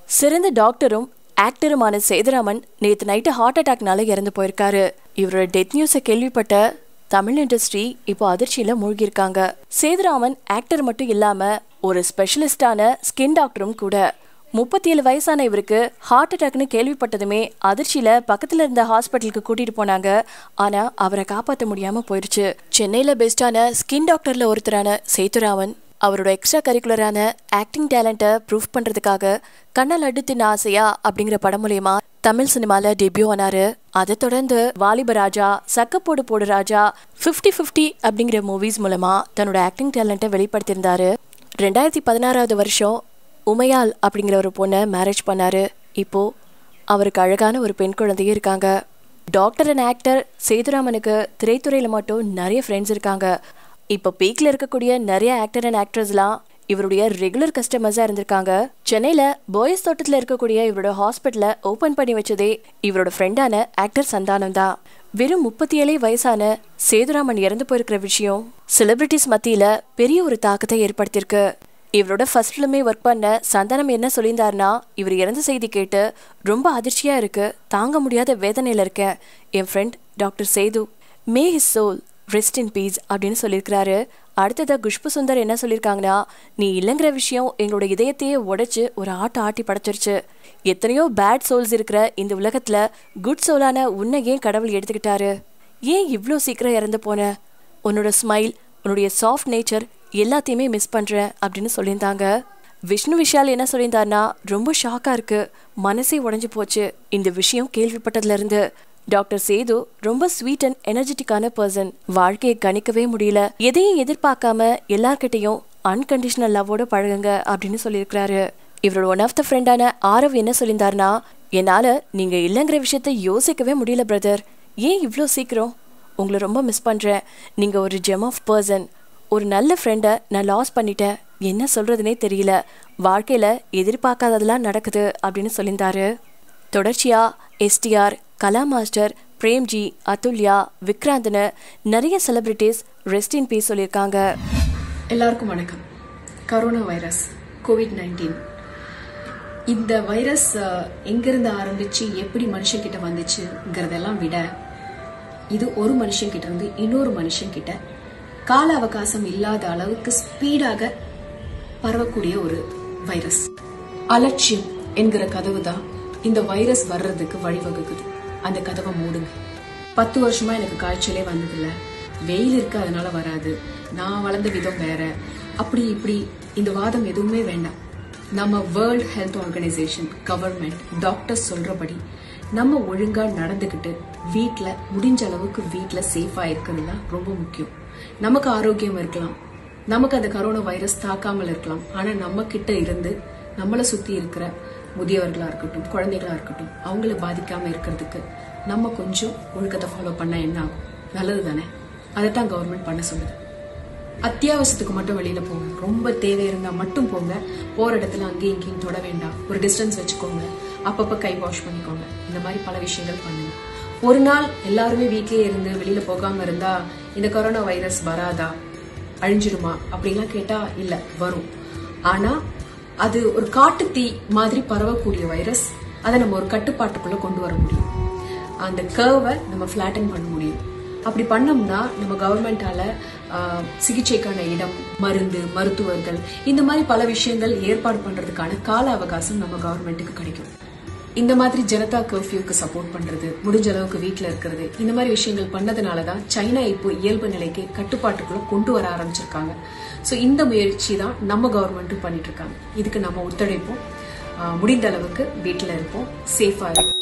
சிறந்த டாக்டரும் ஆக்டருமான சேதுராமன் நேத்து நைட்டு ஹார்ட் அட்டாக்னால இறந்து போயிருக்காரு இவரோட டெத் நியூஸை கேள்விப்பட்ட தமிழ் இண்டஸ்ட்ரி இப்போ அதிர்ச்சியில மூழ்கியிருக்காங்க சேதுராமன் ஆக்டர் மட்டும் இல்லாம ஒரு ஸ்பெஷலிஸ்டான ஸ்கின் டாக்டரும் கூட முப்பத்தி ஏழு வயசான இவருக்கு ஹார்ட் அட்டாக்னு கேள்விப்பட்டதுமே அதிர்ச்சியில பக்கத்துல இருந்த ஹாஸ்பிட்டலுக்கு கூட்டிட்டு போனாங்க ஆனா அவரை காப்பாற்ற முடியாம போயிருச்சு சென்னையில பெஸ்டான ஸ்கின் டாக்டர்ல ஒருத்தரான சேதுராமன் அவரோட எக்ஸ்ட்ரா கரிக்குலரான ஆக்டிங் டேலண்ட்டை ப்ரூவ் பண்ணுறதுக்காக கண்ணல் அடுத்தின் ஆசையா அப்படிங்கிற படம் மூலயமா தமிழ் சினிமால டெபியூ ஆனாரு அதை தொடர்ந்து வாலிப ராஜா சக்கப்போடு போடு ராஜா ஃபிஃப்டி ஃபிஃப்டி அப்படிங்கிற மூவிஸ் மூலமா தன்னோட ஆக்டிங் டேலண்ட்டை வெளிப்படுத்தியிருந்தாரு ரெண்டாயிரத்தி பதினாறாவது வருஷம் உமையால் அப்படிங்கிற ஒரு பொண்ணை மேரேஜ் பண்ணாரு இப்போ அவருக்கு அழகான ஒரு பெண் குழந்தையும் இருக்காங்க டாக்டர் அண்ட் ஆக்டர் சேதுராமனுக்கு திரைத்துறையில் மட்டும் நிறைய ஃப்ரெண்ட்ஸ் இருக்காங்க இப்போ பீக்ல இருக்கக்கூடிய நிறைய ஆக்டர் அண்ட் ஆக்ட்ரஸ்லாம் இவருடைய ரெகுலர் கஸ்டமர்ஸாக இருந்திருக்காங்க சென்னையில் பாய்ஸ் தோட்டத்தில் இருக்கக்கூடிய இவரோட ஹாஸ்பிட்டலை ஓப்பன் பண்ணி வச்சதே இவரோட ஃப்ரெண்டான ஆக்டர் சந்தானம் தான் வெறும் முப்பத்தி ஏழே வயசான சேதுராமன் இறந்து போயிருக்கிற விஷயம் செலிபிரிட்டிஸ் மத்தியில் பெரிய ஒரு தாக்கத்தை ஏற்படுத்தியிருக்கு இவரோட ஃபர்ஸ்ட் ஃபிலிமே ஒர்க் பண்ண சந்தானம் என்ன சொல்லியிருந்தாருன்னா இவர் இறந்த செய்தி கேட்டு ரொம்ப அதிர்ச்சியாக இருக்கு தாங்க முடியாத வேதனையில் இருக்கேன் என் friend doctor Sethu may his soul rest in peace அப்படின்னு சொல்லியிருக்கிறாரு அடுத்ததாக குஷ்பு சுந்தர் என்ன சொல்லியிருக்காங்கன்னா நீ இல்லைங்கிற விஷயம் எங்களோட இதயத்தையே உடைச்சு ஒரு ஆட்ட ஆட்டி படைச்சிருச்சு எத்தனையோ பேட் சோல்ஸ் இருக்கிற இந்த உலகத்தில் குட் சோலான உன்னை ஏன் கடவுள் எடுத்துக்கிட்டாரு ஏன் இவ்வளோ சீக்கிரம் இறந்து போன உன்னோட ஸ்மைல் உன்னுடைய சாஃப்ட் நேச்சர் எல்லாத்தையுமே மிஸ் பண்ணுறேன் அப்படின்னு சொல்லியிருந்தாங்க விஷ்ணு விஷால் என்ன சொல்லியிருந்தாருன்னா ரொம்ப ஷாக்காக இருக்கு மனசே உடஞ்சி போச்சு இந்த விஷயம் கேள்விப்பட்டதுலேருந்து டாக்டர் சேது ரொம்ப ஸ்வீட் அண்ட் எனர்ஜெட்டிக்கான பர்சன் வாழ்க்கையை கணிக்கவே முடியல எதையும் எதிர்பார்க்காம எல்லார்கிட்டையும் அன்கண்டிஷனல் லவ்வோட பழகுங்க அப்படின்னு சொல்லியிருக்கிறாரு இவரோட ஒன் ஆஃப் த ஃப்ரெண்டான ஆரவ் என்ன சொல்லியிருந்தாருன்னா என்னால் நீங்கள் இல்லைங்கிற விஷயத்த யோசிக்கவே முடியல பிரதர் ஏன் இவ்வளோ சீக்கிரம் உங்களை ரொம்ப மிஸ் பண்ணுறேன் நீங்கள் ஒரு ஜெம் ஆஃப் பர்சன் ஒரு நல்ல ஃப்ரெண்டை நான் லாஸ் பண்ணிட்டேன் என்ன சொல்கிறதுனே தெரியல வாழ்க்கையில் எதிர்பார்க்காததெல்லாம் நடக்குது அப்படின்னு சொல்லியிருந்தாரு தொடர்ச்சியா எஸ்டிஆர் கலா மாஸ்டர் பிரேம்ஜி அதுல்யா விக்ராந்த்னு நிறைய செலிபிரிட்டிஸ் ரெஸ்ட் இன் பீஸ் சொல்லியிருக்காங்க எல்லாருக்கும் வணக்கம் கரோனா வைரஸ் கோவிட் நைன்டீன் இந்த வைரஸ் அஹ், எங்கிருந்து ஆரம்பிச்சு எப்படி மனுஷங்கிட்ட வந்துச்சுங்கிறதெல்லாம் விட இது ஒரு மனுஷங்கிட்ட இருந்து இன்னொரு மனுஷங்கிட்ட கால அவகாசம் இல்லாத அளவுக்கு ஸ்பீடாக பரவக்கூடிய ஒரு வைரஸ் அலட்சியம் என்கிற கதவு தான் இந்த வைரஸ் வர்றதுக்கு வழிவகுக்குது அந்த கதவை மூடுங்க பத்து வருஷமா எனக்கு காய்ச்சலே வந்ததில்ல வெயில் இருக்கு அதனால வராது நான் வளர்ந்த விதம் வேற அப்படி இப்படி இந்த வாதம் எதுவுமே வேண்டாம் நம்ம world health organisation government doctors சொல்றபடி நம்ம ஒழுங்கா நடந்துக்கிட்டு வீட்ல முடிஞ்ச அளவுக்கு வீட்ல சேஃபா இருக்கிறது தான் ரொம்ப முக்கியம் நமக்கு ஆரோக்கியம் இருக்கலாம் நமக்கு அந்த கரோனா வைரஸ் தாக்காமல் இருக்கலாம் ஆனா நம்ம கிட்ட இருந்து நம்மளை சுத்தி இருக்கிற முதியவர்களா இருக்கட்டும் குழந்தைகளா இருக்கட்டும் அவங்கள பாதிக்காம இருக்கிறதுக்கு நம்ம கொஞ்சம் ஒழுக்கத்தை ஃபாலோ பண்ணா என்ன ஆகும் நல்லது தானே அதைத்தான் கவர்மெண்ட் பண்ண சொல்லுது அத்தியாவசியத்துக்கு மட்டும் வெளியில போங்க ரொம்ப தேவை இருந்தா மட்டும் போங்க போற இடத்துல அங்கேயும் இங்கேயும் தொட வேண்டாம் ஒரு டிஸ்டன்ஸ் வச்சுக்கோங்க அப்பப்ப கை வாஷ் பண்ணிக்கோங்க இந்த மாதிரி பல விஷயங்கள் பண்ணுங்க ஒரு நாள் எல்லாருமே வீட்லயே இருந்து வெளியில போகாம இருந்தா இந்த கொரோனா வைரஸ் வராதா அழிஞ்சிருமா அப்படிலாம் கேட்டா இல்ல வரும் ஆனா அது ஒரு காட்டுத்தீ மாதிரி பரவக்கூடிய வைரஸ் அதை நம்ம ஒரு கட்டுப்பாட்டுக்குள்ள கொண்டு வர முடியும் அந்த கர்வை நம்ம ஃபிளாட்டன் பண்ண முடியும் அப்படி பண்ணோம்னா நம்ம கவர்மெண்டால சிகிச்சைக்கான இடம் மருந்து மருத்துவர்கள் இந்த மாதிரி பல விஷயங்கள் ஏற்பாடு பண்றதுக்கான கால அவகாசம் நம்ம கவர்மெண்ட்டுக்கு கிடைக்கும் இந்த மாதிரி ஜனதா கர்ஃபியூக்கு சப்போர்ட் பண்றது முடிஞ்ச அளவுக்கு வீட்ல இருக்கிறது இந்த மாதிரி விஷயங்கள் பண்ணதுனால தான் சைனா இப்போ இயல்பு நிலைக்கு கட்டுப்பாட்டுக்குள்ள கொண்டு வர ஆரம்பிச்சிருக்காங்க ஸோ இந்த முயற்சி தான் நம்ம கவர்மெண்ட்டும் பண்ணிட்டு இருக்காங்க இதுக்கு நம்ம ஒத்துழைப்போம் ஆஹ் முடிந்த அளவுக்கு வீட்டில் இருப்போம் சேஃபா இருப்போம்